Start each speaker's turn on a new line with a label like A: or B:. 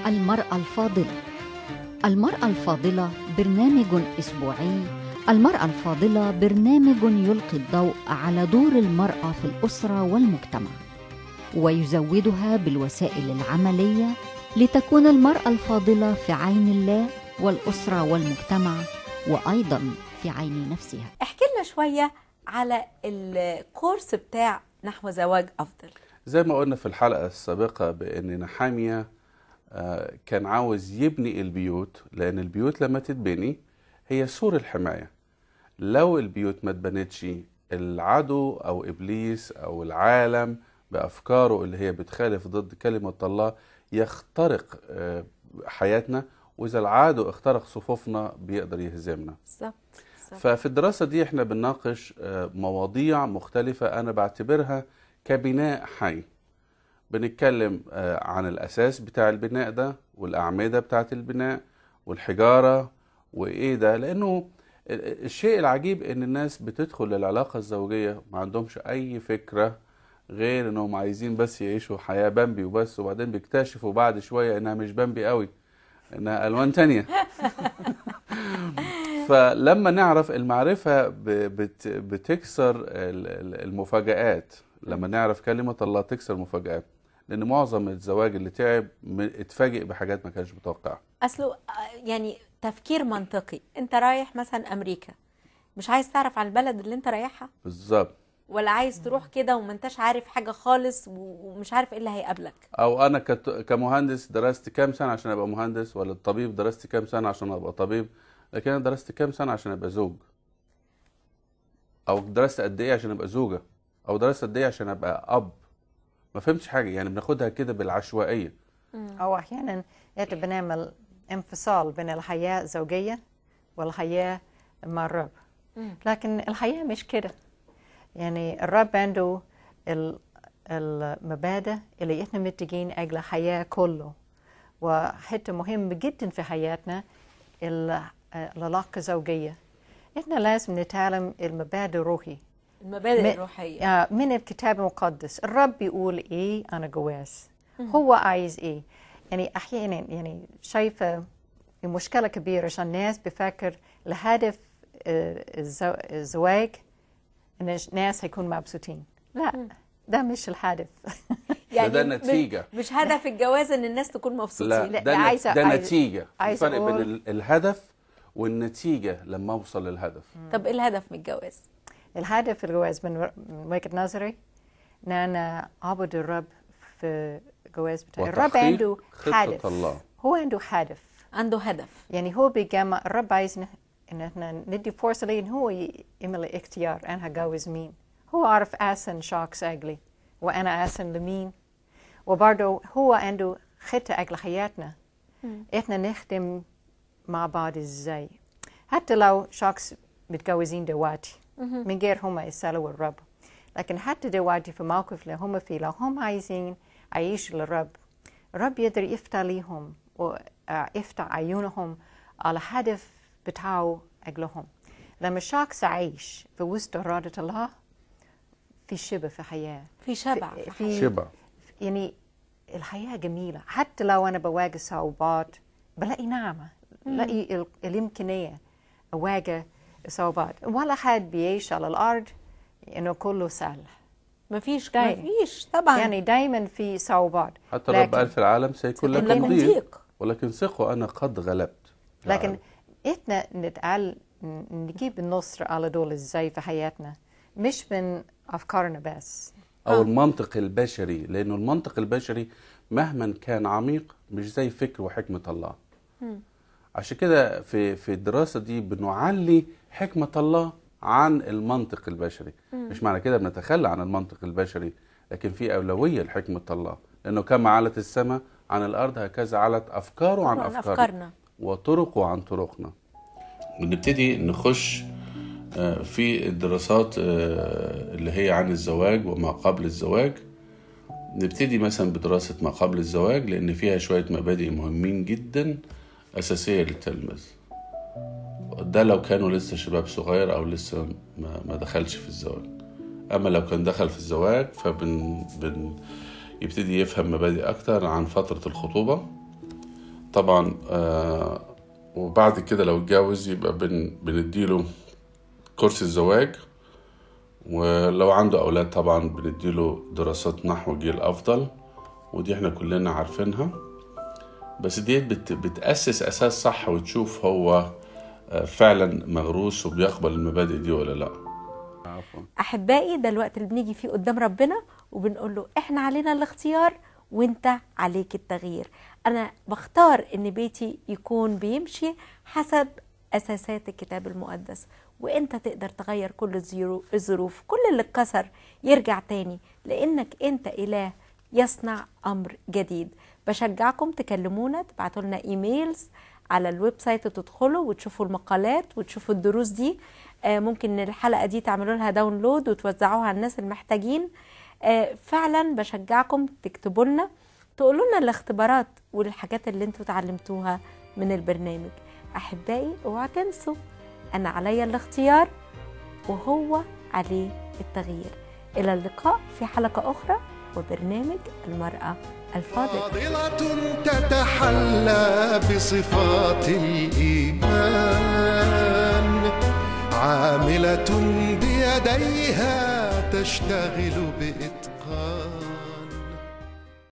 A: المرأة الفاضلة المرأة الفاضلة برنامج أسبوعي المرأة الفاضلة برنامج يلقي الضوء على دور المرأة في الأسرة والمجتمع ويزودها بالوسائل العملية لتكون المرأة الفاضلة في عين الله والأسرة والمجتمع وأيضا في عين نفسها
B: احكي لنا شوية على الكورس بتاع نحو زواج أفضل
C: زي ما قلنا في الحلقة السابقة بأن نحامية آه، كان عاوز يبني البيوت لأن البيوت لما تتبني هي سور الحماية لو البيوت ما اتبنتش العدو أو إبليس أو العالم بأفكاره اللي هي بتخالف ضد كلمة الله يخترق آه، حياتنا وإذا العدو اخترق صفوفنا بيقدر يهزمنا
B: بالظبط بالظبط.
C: ففي الدراسة دي احنا بنناقش آه، مواضيع مختلفة أنا بعتبرها كبناء حي بنتكلم آه، عن الأساس بتاع البناء ده والأعمدة بتاعت البناء والحجارة وإيه ده لأنه ال- الشيء العجيب إن الناس بتدخل العلاقة الزوجية ما عندهمش أي فكرة غير إنهم عايزين بس يعيشوا حياة بامبي وبس وبعدين بيكتشفوا بعد شوية إنها مش بامبي قوي إنها ألوان تانية فلما نعرف المعرفة ب- بت- بتكسر ال- ال- المفاجآت لما نعرف كلمة الله تكسر المفاجآت لأن معظم الزواج اللي تعب م- اتفاجئ بحاجات ما كانش متوقعها
B: أصله آه، يعني تفكير منطقي أنت رايح مثلا أمريكا مش عايز تعرف عن البلد اللي أنت رايحها
C: بالظبط
B: ولا عايز تروح كده وما انتش عارف حاجة خالص و- ومش عارف ايه اللي هيقابلك
C: أو أنا كت- كمهندس درست كام سنة عشان أبقى مهندس ولا الطبيب درست كام سنة عشان أبقى طبيب لكن أنا درست كام سنة عشان أبقى زوج أو درست قد إيه عشان أبقى زوجة أو درست قد إيه عشان أبقى أب ما فهمتش حاجة يعني بناخدها كده بالعشوائية
D: أو أحيانا إحنا بنعمل انفصال بين الحياة الزوجية والحياة مع الرب لكن الحياة مش كده يعني الرب عنده ال- المبادئ اللي إحنا متجين أجل حياة كله وحتة مهم جدا في حياتنا ال- العلاقة الزوجية إحنا لازم نتعلم المبادئ الروحي
B: المبادئ
D: م-
B: الروحية
D: آه، من الكتاب المقدس الرب بيقول ايه عن الجواز هو عايز ايه يعني احيانا يعني شايفه المشكله كبيره عشان الناس بفكر الهدف آه، الزو- الزواج ان الناس هيكونوا مبسوطين لا ده مش الهدف
C: ده
B: م-
C: نتيجة.
B: مش هدف الجواز ان الناس تكون
C: لا
B: مبسوطين
D: لا،
C: ده,
D: ده
C: نت-
D: عايزة-
C: ده
D: عايزة-
C: نتيجة في
D: عايزة
C: فرق بين
D: أقول-
C: ال- الهدف والنتيجة لما أوصل للهدف
B: طب ايه الهدف من الجواز
D: الهدف في الجواز من من وجهه نظري ان انا اعبد الرب في الجواز بتاعي الرب
C: وتحقيق
D: عنده
C: خطة
D: هدف
C: الله.
D: هو عنده هدف
B: عنده هدف
D: يعني هو بيجمع الرب عايز إن- ان احنا ندي فرصه ليه ان هو ي- يعمل اختيار انا هتجوز مين هو عارف احسن شخص اجلي وانا احسن لمين وبرضه هو عنده خطه اجل حياتنا احنا نخدم مع بعض ازاي حتى لو شخص متجوزين دلوقتي من غير هم يسألوا الرب لكن حتى دلوقتي في موقف اللي هم فيه لو هم عايزين يعيشوا للرب الرب يقدر يفتح ليهم ويفتح عيونهم على هدف بتاعه أجلهم لما الشخص عايش في وسط إرادة الله في شبه في حياة
B: في شبع
D: في-
B: في
D: في
C: شبع
D: يعني الحياة جميلة حتى لو أنا بواجه صعوبات بلاقي نعمة بلاقي ال- الإمكانية أواجه صعوبات ولا حد بيعيش على الأرض إنه كله سهل
B: مفيش
D: دايما.
B: مفيش طبعا
D: يعني دايما في صعوبات
C: حتى الرب
D: لكن-
C: قال في العالم سيكون
B: سيكون
C: لكم
B: لكم
C: ضيق
B: ضيق.
C: ولكن ثقوا أنا قد غلبت
D: لكن
C: العالم.
D: إحنا نتعل نجيب النصر على دول إزاي في حياتنا مش من أفكارنا بس
C: أو المنطق البشري لأنه المنطق البشري مهما كان عميق مش زي فكر وحكمة الله عشان كده في في الدراسة دي بنعلي حكمة الله عن المنطق البشري مش معنى كده بنتخلى عن المنطق البشري لكن في أولوية لحكمة الله لأنه كما علت السماء عن الأرض هكذا علت أفكاره عن
B: عن
C: أفكارنا
B: أفكارنا.
C: وطرقه عن طرقنا بنبتدي نخش آه، في الدراسات آه، اللي هي عن الزواج وما قبل الزواج نبتدي مثلا بدراسة ما قبل الزواج لأن فيها شوية مبادئ مهمين جدا أساسية للتلميذ ده لو كانوا لسه شباب صغير أو لسه ما, ما دخلش في الزواج أما لو كان دخل في الزواج فبن بن يبتدي يفهم مبادئ أكتر عن فترة الخطوبة طبعا آه وبعد كده لو اتجوز يبقى بن بنديله كورس الزواج ولو عنده أولاد طبعا بنديله دراسات نحو جيل أفضل ودي احنا كلنا عارفينها بس دي بت بتأسس أساس صح وتشوف هو آه، فعلا مغروس وبيقبل المبادئ دي ولا لا عفوا
B: احبائي ده الوقت اللي بنيجي فيه قدام ربنا وبنقول له احنا علينا الاختيار وانت عليك التغيير انا بختار ان بيتي يكون بيمشي حسب اساسات الكتاب المقدس وانت تقدر تغير كل الزيرو- الظروف كل اللي اتكسر يرجع تاني لانك انت اله يصنع امر جديد بشجعكم تكلمونا تبعتوا لنا ايميلز على الويب سايت وتدخلوا وتشوفوا المقالات وتشوفوا الدروس دي آه، ممكن الحلقه دي تعملوا لها داونلود وتوزعوها على الناس المحتاجين آه، فعلا بشجعكم تكتبوا لنا تقولوا لنا الاختبارات والحاجات اللي انتوا اتعلمتوها من البرنامج احبائي اوعى تنسوا انا عليا الاختيار وهو عليه التغيير الى اللقاء في حلقه اخرى وبرنامج المراه الفاضله
E: فاضلة تتحلى بصفات الإيمان عاملة بيديها تشتغل بإتقان